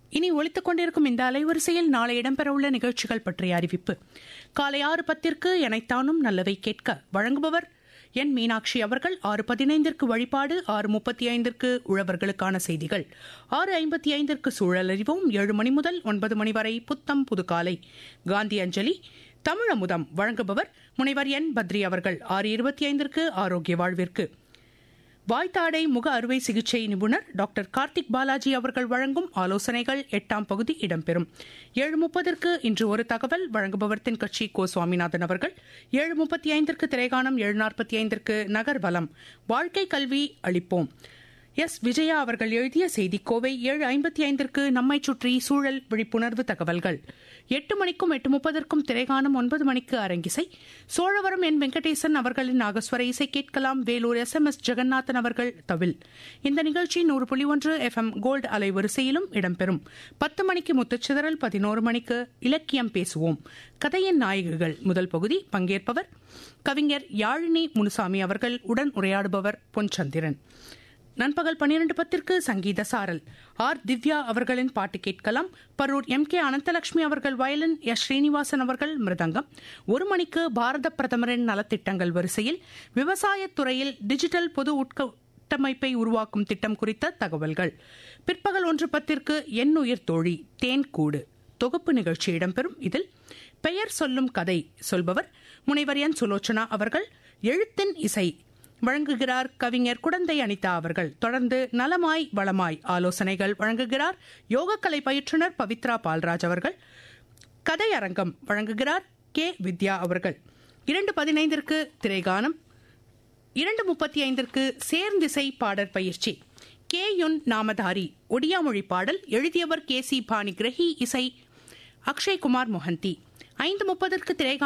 இனி ஒலித்துக் கொண்டிருக்கும் இந்த அலைவரிசையில் நாளை இடம்பெறவுள்ள நிகழ்ச்சிகள் பற்றிய அறிவிப்பு காலை ஆறு பத்திற்கு எனைத்தானும் நல்லவை கேட்க வழங்குபவர் என் மீனாட்சி அவர்கள் ஆறு பதினைந்திற்கு வழிபாடு ஆறு முப்பத்தி ஐந்திற்கு உழவர்களுக்கான செய்திகள் ஆறு ஐம்பத்தி ஐந்திற்கு சூழல் அறிவோம் ஏழு மணி முதல் ஒன்பது மணி வரை புத்தம் புதுக்காலை காந்தி அஞ்சலி தமிழமுதம் வழங்குபவர் முனைவர் என் பத்ரி அவர்கள் ஆறு இருபத்தி ஐந்திற்கு ஆரோக்கிய வாழ்விற்கு வாய்த்தாடை முக அறுவை சிகிச்சை நிபுணர் டாக்டர் கார்த்திக் பாலாஜி அவர்கள் வழங்கும் ஆலோசனைகள் எட்டாம் பகுதி இடம்பெறும் ஏழு முப்பதற்கு இன்று ஒரு தகவல் வழங்குபவர் தென்கட்சி கோ சுவாமிநாதன் அவர்கள் ஏழு முப்பத்தி ஐந்திற்கு திரைகாணம் ஏழு நாற்பத்தி ஐந்திற்கு நகர்வலம் வாழ்க்கை கல்வி அளிப்போம் எஸ் விஜயா அவர்கள் எழுதிய செய்திக்கோவை ஏழு ஐம்பத்தி ஐந்திற்கு நம்மை சுற்றி சூழல் விழிப்புணர்வு தகவல்கள் எட்டு மணிக்கும் எட்டு முப்பதற்கும் திரைகாணம் ஒன்பது மணிக்கு அரங்கிசை சோழவரம் என் வெங்கடேசன் அவர்களின் நாகஸ்வர இசை கேட்கலாம் Vellore S M S Jeganathan அவர்கள் தவில் இந்த நிகழ்ச்சி நூறு புள்ளி ஒன்று எஃப் எம் கோல்டு அலைவரிசையிலும் இடம்பெறும் பத்து மணிக்கு முத்துச்சிதறல் பதினோரு மணிக்கு இலக்கியம் பேசுவோம் கதையின் நாயகிகள் முதல் பகுதி பங்கேற்பவர் கவிஞர் யாழினி முனுசாமி அவர்கள் உடன் உரையாடுபவர் பொன்சந்திரன் நண்பகல் பன்னிரண்டு பத்திற்கு சங்கீத சாரல் ஆர் திவ்யா அவர்களின் பாட்டு கேட்கலாம் பரூர் எம் கே அனந்தலட்சுமி அவர்கள் வயலின் எஸ் ஸ்ரீனிவாசன் அவர்கள் மிருதங்கம் ஒரு மணிக்கு பாரத பிரதமரின் நலத்திட்டங்கள் வரிசையில் விவசாயத் துறையில் டிஜிட்டல் பொது உட்கட்டமைப்பை உருவாக்கும் திட்டம் குறித்த தகவல்கள் பிற்பகல் ஒன்று பத்திற்கு என் உயிர் தோழி தேன் கூடு தொகுப்பு நிகழ்ச்சி இடம்பெறும் இதில் பெயர் சொல்லும் கதை சொல்பவர் முனைவர் என் சுலோச்சனா அவர்கள் எழுத்தின் இசை வழங்குகிறார் கவிஞர் குடந்தை அனிதா அவர்கள் தொடர்ந்து நலமாய் வளமாய் ஆலோசனைகள் வழங்குகிறார் யோகக்கலை பயிற்றுனர் பவித்ரா பால்ராஜ் அவர்கள் கதையரங்கம் வழங்குகிறார் கே வித்யா அவர்கள் இரண்டு பதினைந்திற்கு திரைகானம் இரண்டு முப்பத்தி ஐந்திற்கு சேர்ந்திசை பாடற் பயிற்சி கே யுன் நாமதாரி ஒடியா மொழி பாடல் எழுதியவர் கே சி பாணி கிரகி இசை அக்ஷய்குமார் மொஹந்தி ஐந்து முப்பதற்கு திரைகாணம்